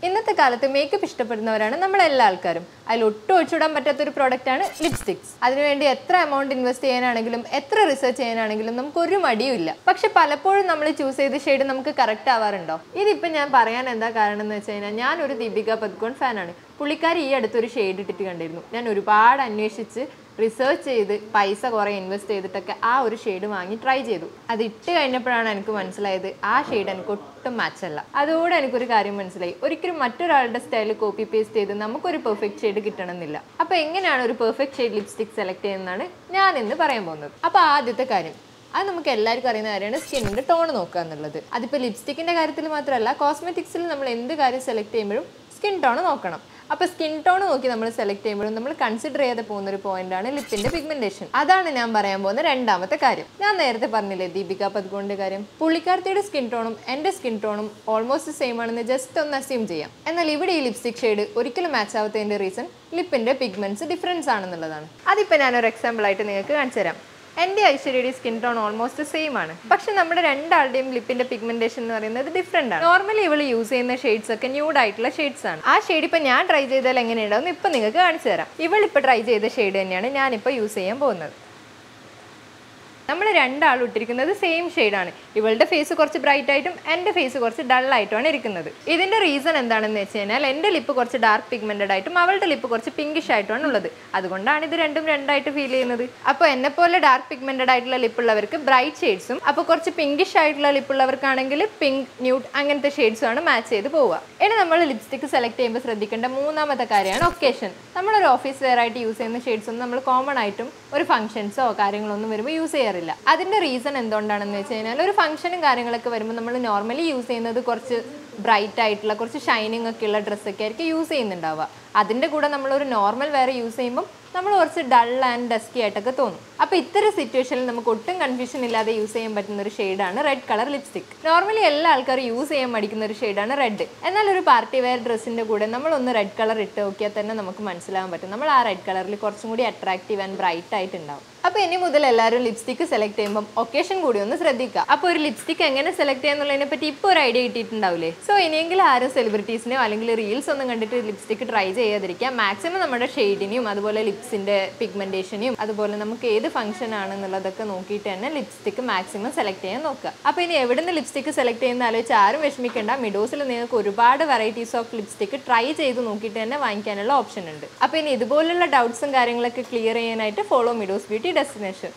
ഇന്നത്തെ കാലത്ത് മേക്കപ്പ് ഇഷ്ടപ്പെടുന്നവരാണ് നമ്മളെല്ലാ ആൾക്കാരും അതിൽ ഒട്ടും ഒഴിച്ചുവിടാൻ പറ്റാത്ത ഒരു പ്രോഡക്റ്റാണ് ലിപ്സ്റ്റിക്സ് അതിനുവേണ്ടി എത്ര എമൗണ്ട് ഇൻവെസ്റ്റ് ചെയ്യാനാണെങ്കിലും എത്ര റിസർച്ച് ചെയ്യാനാണെങ്കിലും നമുക്ക് ഒരു മടിയും ഇല്ല പക്ഷെ പലപ്പോഴും നമ്മൾ ചൂസ് ചെയ്ത ഷെയ്ഡ് നമുക്ക് കറക്റ്റ് ആവാറുണ്ടോ ഇതിപ്പോൾ ഞാൻ പറയാൻ എന്താ കാരണം എന്ന് വെച്ച് കഴിഞ്ഞാൽ ഞാനൊരു ദീപിക പദ്കോൺ ഫാനാണ് പുള്ളിക്കാരി ഈ അടുത്തൊരു ഷെയ്ഡ് ഇട്ടിട്ട് കണ്ടിരുന്നു ഞാൻ ഒരുപാട് അന്വേഷിച്ച് റിസർച്ച് ചെയ്ത് പൈസ കുറേ ഇൻവെസ്റ്റ് ചെയ്തിട്ടൊക്കെ ആ ഒരു ഷെയ്ഡ് വാങ്ങി ട്രൈ ചെയ്തു അത് ഇട്ട് കഴിഞ്ഞപ്പോഴാണ് എനിക്ക് മനസ്സിലായത് ആ ഷെയ്ഡ് എനിക്ക് ഒട്ടും മാച്ച് അല്ല അതോടെ എനിക്കൊരു കാര്യം മനസ്സിലായി ഒരിക്കലും മറ്റൊരാളുടെ സ്റ്റൈൽ കോപ്പി പേസ്റ്റ് ചെയ്ത് നമുക്കൊരു പെർഫെക്റ്റ് ഷെയ്ഡ് കിട്ടണമെന്നില്ല അപ്പോൾ എങ്ങനെയാണ് ഒരു പെർഫെക്റ്റ് ഷെയ്ഡ് ലിപ്സ്റ്റിക് സെലക്ട് ചെയ്യുന്നതാണ് ഞാൻ ഇന്ന് പറയാൻ പോകുന്നത് അപ്പോൾ ആദ്യത്തെ കാര്യം അത് നമുക്ക് എല്ലാവർക്കും അറിയുന്ന കാര്യമാണ് സ്കിന്നിൻ്റെ ടോൺ നോക്കുക എന്നുള്ളത് അതിപ്പോൾ ലിപ്സ്റ്റിക്കിൻ്റെ കാര്യത്തിൽ മാത്രമല്ല കോസ്മെറ്റിക്സിൽ നമ്മൾ എന്ത് കാര്യം സെലക്ട് ചെയ്യുമ്പോഴും സ്കിൻ ടോൺ നോക്കണം അപ്പോൾ സ്കിൻ ടോൺ നോക്കി നമ്മൾ സെലക്ട് ചെയ്യുമ്പോഴും നമ്മൾ കൺസിഡർ ചെയ്യാതെ പോകുന്ന ഒരു പോയിന്റ് ആണ് ലിപ്പിന്റെ പിഗ്മെന്റേഷൻ അതാണ് ഞാൻ പറയാൻ പോകുന്ന രണ്ടാമത്തെ കാര്യം ഞാൻ നേരത്തെ പറഞ്ഞില്ലേ ദീപിക പദ്കോണിന്റെ കാര്യം പുള്ളിക്കാർത്തിയുടെ സ്കിൻ ടോണും എൻ്റെ സ്കിൻ ടോണും ഓൾമോസ്റ്റ് സെയിം ആണെന്ന് ജസ്റ്റ് ഒന്ന് അസ്യൂം ചെയ്യാം എന്നാൽ ഇവിടെ ഈ ലിപ്സ്റ്റിക് ഷെയ്ഡ് ഒരിക്കലും മാച്ച് ആവാത്തതിന്റെ റീസൺ ലിപ്പിന്റെ പിഗ്മെന്റ്സ് ഡിഫറൻസ് ആണെന്നുള്ളതാണ് അതിപ്പോൾ ഞാനൊരു എക്സാമ്പിൾ ആയിട്ട് നിങ്ങൾക്ക് കാണിച്ചു തരാം എൻ്റെ ഐശ്വര്യയുടെ സ്കിൻ ടോൺ ഓൾമോസ്റ്റ് സെയിം ആണ് പക്ഷെ നമ്മുടെ രണ്ടാളുടെയും ലിപ്പിന്റെ പിഗ്മെന്റേഷൻ എന്ന് പറയുന്നത് ഡിഫറെന്റ് ആണ് നോർമലി ഇവൾ യൂസ് ചെയ്യുന്ന ഷെയ്ഡ്സ് ഒക്കെ ന്യൂഡ് ആയിട്ടുള്ള ഷെയ്ഡ്സ് ആണ് ആ ഷെയ്ഡ് ഇപ്പൊ ഞാൻ ട്രൈ ചെയ്താൽ എങ്ങനെയുണ്ടാവും ഇപ്പൊ നിങ്ങൾക്ക് കാണിച്ചു തരാം ഇവൾ ഇപ്പൊ ട്രൈ ചെയ്ത ഷെയ്ഡ് തന്നെയാണ് ഞാനിപ്പോൾ യൂസ് ചെയ്യാൻ പോകുന്നത് നമ്മൾ രണ്ടാളും ഇട്ടിരിക്കുന്നത് സെയിം ഷെയ്ഡാണ് ഇവളുടെ ഫേസ് കുറച്ച് ബ്രൈറ്റ് ആയിട്ടും എൻ്റെ ഫേസ് കുറച്ച് ഡൾ ആയിട്ടുമാണ് ഇരിക്കുന്നത് ഇതിന്റെ റീസൺ എന്താണെന്ന് വെച്ച് കഴിഞ്ഞാൽ എൻ്റെ ലിപ്പ് കുറച്ച് ഡാർക്ക് പിഗ്മെന്റഡ് ആയിട്ടും അവളുടെ ലിപ്പ് കുറച്ച് പിങ്കിഷ് ആയിട്ടുമാണ് ഉള്ളത് അതുകൊണ്ടാണ് ഇത് രണ്ടും രണ്ടായിട്ട് ഫീൽ ചെയ്യുന്നത് അപ്പോൾ എന്നെ പോലെ ഡാർക്ക് പിഗ്മെന്റഡ് ആയിട്ടുള്ള ലിപ്പ് ഉള്ളവർക്ക് ബ്രൈറ്റ് ഷെയ്ഡ്സും അപ്പോൾ കുറച്ച് പിങ്കിഷ് ആയിട്ടുള്ള ലിപ്പ് ഉള്ളവർക്കാണെങ്കിൽ പിങ്ക് ന്യൂട്ട് അങ്ങനത്തെ ഷെയ്ഡ്സും ആണ് മാച്ച് ചെയ്ത് പോവുക ഇനി നമ്മൾ ലിപ്സ്റ്റിക് സെലക്ട് ചെയ്യുമ്പോൾ ശ്രദ്ധിക്കേണ്ട മൂന്നാമത്തെ കാര്യമാണ് ഒക്കേഷൻ നമ്മളൊരു ഓഫീസ് വെയർ ആയിട്ട് യൂസ് ചെയ്യുന്ന ഷെയ്ഡ്സ് ഒന്നും നമ്മൾ കോമൺ ആയിട്ടും ഒരു ഫംഗ്ഷൻസോ കാര്യങ്ങളൊന്നും വരുമ്പോൾ യൂസ് ചെയ്യാറില്ല അതിന്റെ റീസൺ എന്തുകൊണ്ടാണെന്ന് വെച്ച് കഴിഞ്ഞാൽ ഒരു ഫംഗ്ഷനും കാര്യങ്ങളൊക്കെ വരുമ്പോൾ നമ്മൾ നോർമലി യൂസ് ചെയ്യുന്നത് കുറച്ച് ബ്രൈറ്റ് ആയിട്ടുള്ള കുറച്ച് ഷൈനിങ് ഒക്കെ ഉള്ള ഡ്രസ്സൊക്കെ ആയിരിക്കും യൂസ് ചെയ്യുന്നുണ്ടാവുക അതിൻ്റെ കൂടെ നമ്മളൊരു നോർമൽ വെയർ യൂസ് ചെയ്യുമ്പോൾ നമ്മൾ കുറച്ച് ഡൾ ആൻഡ് ഡസ്കി ആയിട്ടൊക്കെ തോന്നും അപ്പോൾ ഇത്തരം സിറ്റുവേഷനിൽ നമുക്ക് ഒട്ടും കൺഫ്യൂഷൻ ഇല്ലാതെ യൂസ് ചെയ്യാൻ പറ്റുന്ന ഒരു ഷെയ്ഡാണ് റെഡ് കളർ ലിപ്സ്റ്റിക് നോർമലി എല്ലാ ആൾക്കാരും യൂസ് ചെയ്യാൻ മടിക്കുന്ന ഒരു ഷെയ്ഡാണ് റെഡ് എന്നാൽ ഒരു പാർട്ടി വെയർ ഡ്രസ്സിൻ്റെ കൂടെ നമ്മളൊന്ന് റെഡ് കളർ ഇട്ട് നോക്കിയാൽ തന്നെ നമുക്ക് മനസ്സിലാവാൻ പറ്റും നമ്മൾ ആ റെഡ് കളറിൽ കുറച്ചും കൂടി അട്രാക്റ്റീവ് ആൻഡ് ബ്രൈറ്റ് ആയിട്ടുണ്ടാവും അപ്പോൾ ഇനി മുതൽ എല്ലാവരും ലിപ്സ്റ്റിക് സെലക്ട് ചെയ്യുമ്പോൾ ഒക്കേഷൻ കൂടി ഒന്ന് ശ്രദ്ധിക്കുക അപ്പോൾ ഒരു ലിപ്സ്റ്റിക് എങ്ങനെ സെലക്ട് ചെയ്യാന്നുള്ളതിനെ പറ്റി ഇപ്പോൾ ഒരു ഐഡിയ കിട്ടിയിട്ടുണ്ടാവില്ലേ സോ ഇനിയെങ്കിലും ആരും സെലിബ്രിറ്റീസിനെയോ അല്ലെങ്കിൽ റീൽസ് ഒന്നും കണ്ടിട്ട് ലിപ്സ്റ്റിക് ട്രൈ ചെയ്യാതിരിക്കുക മാക്സിമം നമ്മുടെ ഷെയ്ഡിനെയും അതുപോലെ ലിപ്സിൻ്റെ പിഗ്മെൻറ്റേഷനെയും അതുപോലെ നമുക്ക് ഏത് ഫംഗ്ഷൻ ആണെന്നുള്ളതൊക്കെ നോക്കിയിട്ട് തന്നെ ലിപ്സ്റ്റിക് മാക്സിമം സെലക്ട് ചെയ്യാൻ നോക്കുക അപ്പോൾ ഇനി എവിടെ നിന്ന് ലിപ്സ്റ്റിക് സെലക്ട് ചെയ്യുന്ന ആലോചിച്ച് ആരും വിഷമിക്കേണ്ട മിഡോസിൽ നിങ്ങൾക്ക് ഒരുപാട് വെറൈറ്റീസ് ഓഫ് ലിപ്സ്റ്റിക് ട്രൈ ചെയ്ത് നോക്കിയിട്ട് തന്നെ വാങ്ങിക്കാനുള്ള ഓപ്ഷൻ ഉണ്ട് അപ്പോൾ ഇനി ഇതുപോലുള്ള ഡൗട്ട്സും കാര്യങ്ങളൊക്കെ ക്ലിയർ ചെയ്യാനായിട്ട് ഫോളോ മിഡോസ് ബ്യൂട്ടി ഡെസ്റ്റിനേഷൻ